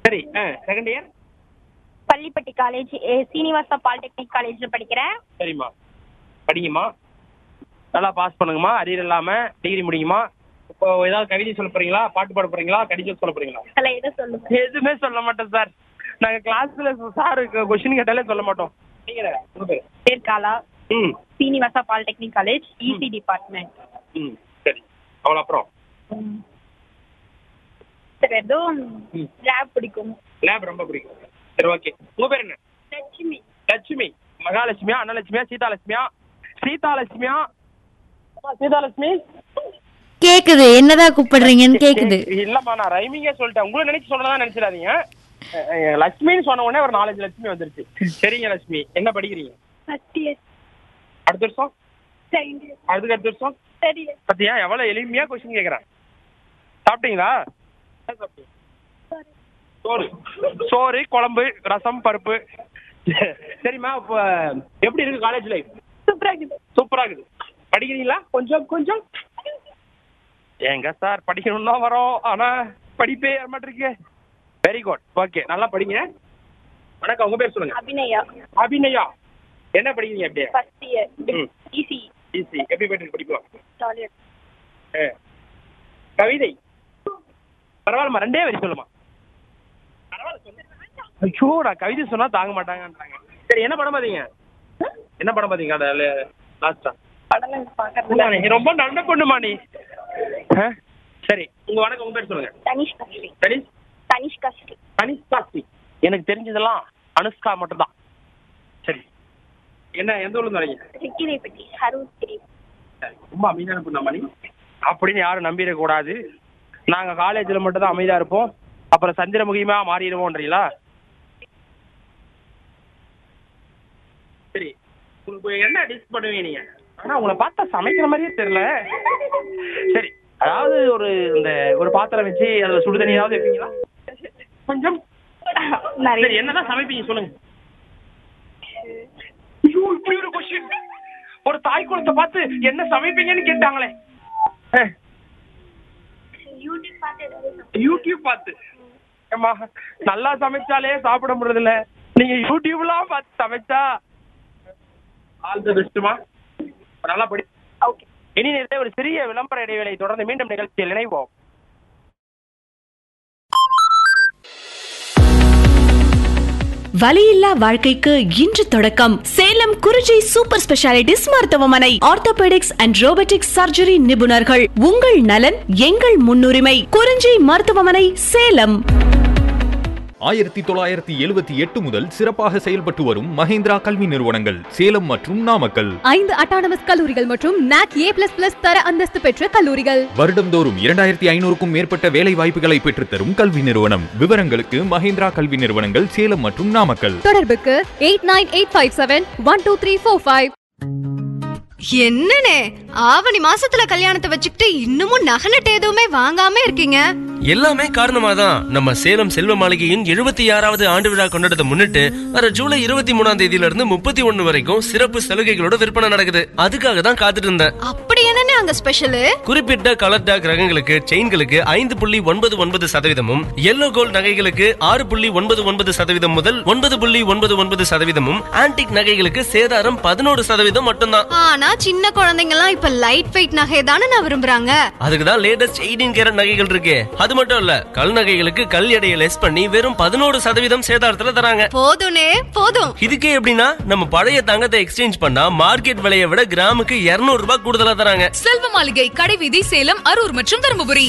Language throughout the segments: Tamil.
சரி ஆ செகண்ட் இயர் பள்ளிப்பட்டி காலேஜ் ஏ, சீனிவாசா பாலிடெக்னிக் காலேஜ்ல படிக்கிறேன் சரிம்மா படிங்கம்மா நல்லா பாஸ் பண்ணுங்கம்மா அரியர் இல்லாம டிகிரி முடியுமா இப்போ ஏதாவது கவிதை சொல்ல போறீங்களா பாட்டு பாட போறீங்களா கடிதம் சொல்ல போறீங்களா அதுல எதை சொல்லுங்க எதுவுமே சொல்ல மாட்டோம் சார் நாங்க கிளாஸ்ல சார் கொஸ்டின் கேட்டாலே சொல்ல மாட்டோம் நீங்க உங்க பேரு பேர் காலா ம் Srinivasa polytechnic college EC department ம் சரி அவ்வளோ அப்புறம் சார் எதுவும் ம். லேப் பிடிக்கும் லேப் ரொம்ப பிடிக்கும் சரி ஓகே உங்க பேர் என்ன லட்சுமி லட்சுமி மகாலட்சுமியா அன்னலட்சுமியா சீதாலட்சுமியா சீதாலட்சுமியா அம்மா, சீதாலட்சுமி கேக்குது என்னதான் கூப்பிடுறீங்கன்னு கேக்குது இல்லம்மா நான் ரைமிங்கே சொல்லிட்டேன் உங்களை நினைச்சு சொல்றதா நினைச்சிடாதீங்க அஹ், அஹ், லட்சுமின்னு சொன்ன உடனே ஒரு நாலஞ்சு லட்சுமி வந்துருச்சு சரிங்க லட்சுமி என்ன படிக்கிறீங்க ஃபர்ஸ்ட் இயர் அடுத்த வருஷம் செகண்ட் இயர் அதுக்கு அடுத்த வருஷம் தேர்ட் இயர் பத்தியா எவ்வளவு எளிமையா கொஸ்டின் கேக்குறேன் சாப்பிட்டீங்களா என்ன சாப்பிட்டீங்க சோறு சோறு குழம்பு ரசம் பருப்பு சரிம்மா இப்போ எப்படி இருக்கு காலேஜ் லைஃப் சூப்பரா இருக்குது சூப்பரா இருக்குது படிக்கிறீங்களா கொஞ்சம் கொஞ்சம் ஏங்க சார் படிக்கணும்னு தான் வரோம் ஆனா படிப்பே ஏற மாட்டிருக்கு வெரி குட் ஓகே நல்லா படிங்க வணக்கம் உங்க பேர் சொல்லுங்க அபிநயா அபிநயா என்ன படிக்கிறீங்க அப்படியே ஃபர்ஸ்ட் இயர் ம். இசி ஈஸி எப்படி போயிட்டு படிக்கலாம் ஜாலியாக ஆ. கவிதை பரவாயில்லம்மா ரெண்டே வரி சொல்லுமா பரவாயில்ல சொல்லு. ஐயோ நான் கவிதை சொன்னா தாங்க மாட்டாங்கன்றாங்க சரி என்ன படம் பாத்தீங்க என்ன படம் பாத்தீங்க அந்த லாஸ்டா படம் பார்க்கறதுல நீ ரொம்ப நல்ல பொண்ணுமா நீ ஆ? சரி உங்க வணக்கம் உங்க பேர் சொல்லுங்க தனிஷ் கஸ்ரி சரி தனிஷ் கஸ்ரி அனுஷ்காஸ்தி எனக்கு தெரிஞ்சதெல்லாம் அனுஷ்கா மட்டும்தான் சரி என்ன எந்த ஊர்ல இருந்து வரீங்க சிக்கிரைப்பட்டி அரூர் திரி சரி, ரொம்ப அமைதியான பொண்ணாமா நீ அப்படின்னு யாரும் நம்பிடக்கூடாது நாங்க காலேஜ்ல மட்டும் தான் அமைதியா இருப்போம் அப்புறம் சந்திரமுகியமா மாறிடுவோன்றீங்களா சரி உங்களுக்கு என்ன டிஷ் பண்ணுவீங்க நீங்க ஆனா உங்களை பார்த்தா சமைக்கிற மாதிரியே தெரியல சரி அதாவது ஒரு இந்த ஒரு பாத்திரம் வச்சு அதுல சுடு தண்ணியாவது வைப்பீங்களா கொஞ்சம் சரி நிறைய என்னதான் சமைப்பீங்க சொல்லுங்க ஐயோ, இப்படி ஒரு கொஸ்டின் ஒரு தாய் குளத்தை பார்த்து என்ன சமைப்பீங்கன்னு கேட்டாங்களே அஹ், யூடியூப் பார்த்து ஏதாவது யூடியூப் பார்த்து ஏம்மா நல்லா சமைச்சாலே சாப்பிட முடியறதில்ல நீங்க யூடியூப்லாம் பார்த்து சமைச்சா ஆல் தி பெஸ்ட்மா நல்லா படி ஓகே இனி நேரத்தை ஒரு சிறிய விளம்பர இடைவேளை தொடர்ந்து மீண்டும் நிகழ்ச்சியில் இணைவோம் வலியில்லா வாழ்க்கைக்கு இன்று தொடக்கம் சேலம் குறிஞ்சி சூப்பர் ஸ்பெஷாலிட்டிஸ் மருத்துவமனை ஆர்த்தோபெடிக்ஸ் அண்ட் ரோபோட்டிக்ஸ் சர்ஜரி நிபுணர்கள் உங்கள் நலன் எங்கள் முன்னுரிமை குறிஞ்சி மருத்துவமனை சேலம் ஆயிரத்தி தொள்ளாயிரத்தி எழுபத்தி எட்டு முதல் சிறப்பாக செயல்பட்டு வரும் மஹேந்திரா கல்வி நிறுவனங்கள் சேலம் மற்றும் நாமக்கல் ஐந்து அட்டானமஸ் கல்லூரிகள் மற்றும் நாக் ஏ பிளஸ் பிளஸ் தர அந்தஸ்து பெற்ற கல்லூரிகள் வருடம்தோறும் இரண்டாயிரத்தி ஐநூறுக்கும் மேற்பட்ட வேலை வாய்ப்புகளை பெற்றுத்தரும் கல்வி நிறுவனம் விவரங்களுக்கு மஹேந்திரா கல்வி நிறுவனங்கள் சேலம் மற்றும் நாமக்கல் தொடர்புக்கு eight nine eight five seven one two three four five என்னனே ஆவணி மாசத்துல கல்யாணத்தை வச்சுக்கிட்டு இன்னமும் நகை நட்டு எதுவுமே வாங்காம இருக்கீங்க எல்லாமே காரணமா தான் நம்ம சேலம் செல்வ மாளிகையின் எழுபத்தி ஆறாவது ஆண்டு விழா கொண்டாடத்தை முன்னிட்டு வர ஜூலை இருபத்தி மூணாம் தேதியில இருந்து முப்பத்தி ஒண்ணு வரைக்கும் சிறப்பு சலுகைகளோட விற்பனை நடக்குது அதுக்காக தான் காத்துட்டு இருந்தேன் அப்படி என்னனே அங்க ஸ்பெஷல் குறிப்பிட்ட கலர் டாக் ரகங்களுக்கு செயின்களுக்கு ஐந்து புள்ளி ஒன்பது ஒன்பது சதவீதமும் எல்லோ கோல்ட் நகைகளுக்கு ஆறு புள்ளி ஒன்பது ஒன்பது சதவீதம் முதல் ஒன்பது புள்ளி ஒன்பது ஒன்பது சதவீதமும் ஆன்டிக் நகைகளுக்கு சேதாரம் பதினோரு சதவீதம் மட்டும்தான் ஆனா சின்ன குழந்தைங்க எல்லாம் இப்ப லைட் வெயிட் நகை தானே நான் விரும்புறாங்க அதுக்கு தான் லேட்டஸ்ட் எயிட்டீன் கேரட் நகைகள் இருக்கு அது மட்டும் இல்ல கல் நகைகளுக்கு கல் எடையை லெஸ் பண்ணி வெறும் பதினோரு சதவீதம் சேதாரத்துல தராங்க போதும்னே போதும் இதுக்கே எப்படின்னா நம்ம பழைய தங்கத்தை எக்ஸ்சேஞ்ச் பண்ணா மார்க்கெட் விலையை விட கிராமுக்கு 200 ரூபாய் கூடுதலா தராங்க செல்வ மாளிகை கடைவீதி சேலம் அரூர் மற்றும் தருமபுரி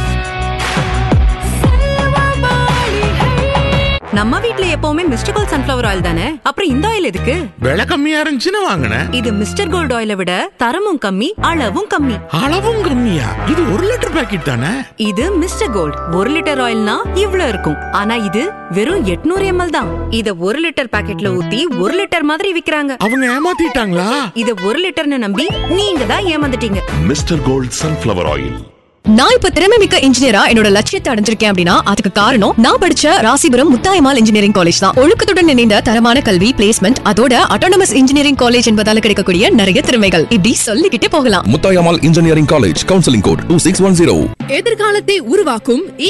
நம்ம வீட்ல எப்பவுமே மிஸ்டர் கோல்ட் சன்ஃபிளவர் ஆயில் தானே அப்புறம் இந்த ஆயில் எதுக்கு விலை கம்மியா இருந்துச்சுன்னு வாங்கினேன் இது மிஸ்டர் கோல்ட் ஆயிலை விட தரமும் கம்மி அளவும் கம்மி அளவும் கம்மியா இது ஒரு லிட்டர் பாக்கெட் தானே இது மிஸ்டர் கோல்ட் ஒரு லிட்டர் ஆயில்னா இவ்ளோ இருக்கும் ஆனா இது வெறும் 800 எம்எல் தான் இத ஒரு லிட்டர் பாக்கெட்ல ஊத்தி ஒரு லிட்டர் மாதிரி விக்கிறாங்க அவங்க ஏமாத்திட்டாங்களா இத ஒரு லிட்டர்னு நம்பி நீங்க தான் ஏமாந்துட்டீங்க மிஸ்டர் கோல்ட் சன்ஃபிளவர் ஆயில் நான் இப்ப திறமை மிக்க இன்ஜினியரா என்னோட லட்சியத்தை அடைஞ்சிருக்கேன் அப்படின்னா அதுக்கு காரணம் நான் படிச்ச ராசிபுரம் முத்தாயமால் இன்ஜினியரிங் காலேஜ் தான் ஒழுக்கத்துடன் இணைந்த தரமான கல்வி பிளேஸ்மெண்ட் அதோட அட்டானமஸ் இன்ஜினியரிங் காலேஜ் என்பதால கிடைக்கக்கூடிய நிறைய திறமைகள் இப்படி சொல்லிக்கிட்டே போகலாம் Muthayammal engineering college counselling code two six one zero எதிர்காலத்தை உருவாக்கும்